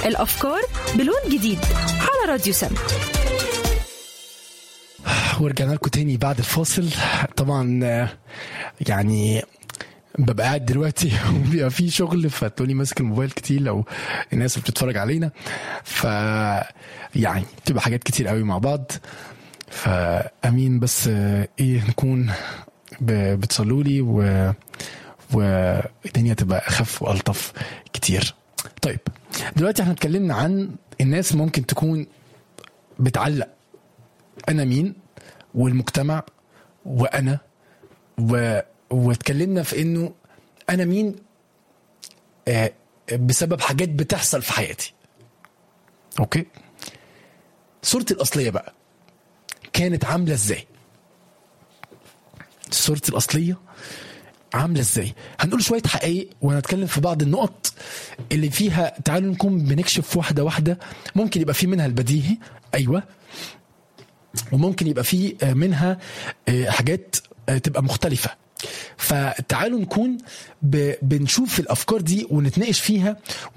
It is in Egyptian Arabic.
الأفكار بلون جديد على راديو سم ورجعنا لكم تاني بعد الفاصل طبعا آه، يعني ببقى قاعد دلوقتي وبيبقى في شغل فتقولي ماسك الموبايل كتير لو الناس اللي بتتفرج علينا ف يعني بتبقى حاجات كتير قوي مع بعض فامين بس آه، ايه نكون ب- بتصلوا لي و والدنيا تبقى اخف والطف كتير طيب دلوقتي احنا اتكلمنا عن الناس ممكن تكون بتعلق انا مين والمجتمع وانا و... واتكلمنا في انه انا مين آه بسبب حاجات بتحصل في حياتي اوكي صورتي الاصليه بقى كانت عامله ازاي صورتي الاصليه عامله ازاي هنقول شويه حقائق وهنتكلم في بعض النقط اللي فيها تعالوا نكون بنكشف واحده واحده ممكن يبقى في منها البديهي ايوه وممكن يبقى في منها آه، حاجات آه، تبقى مختلفة فتعالوا نكون ب- بنشوف الأفكار دي ونتناقش فيها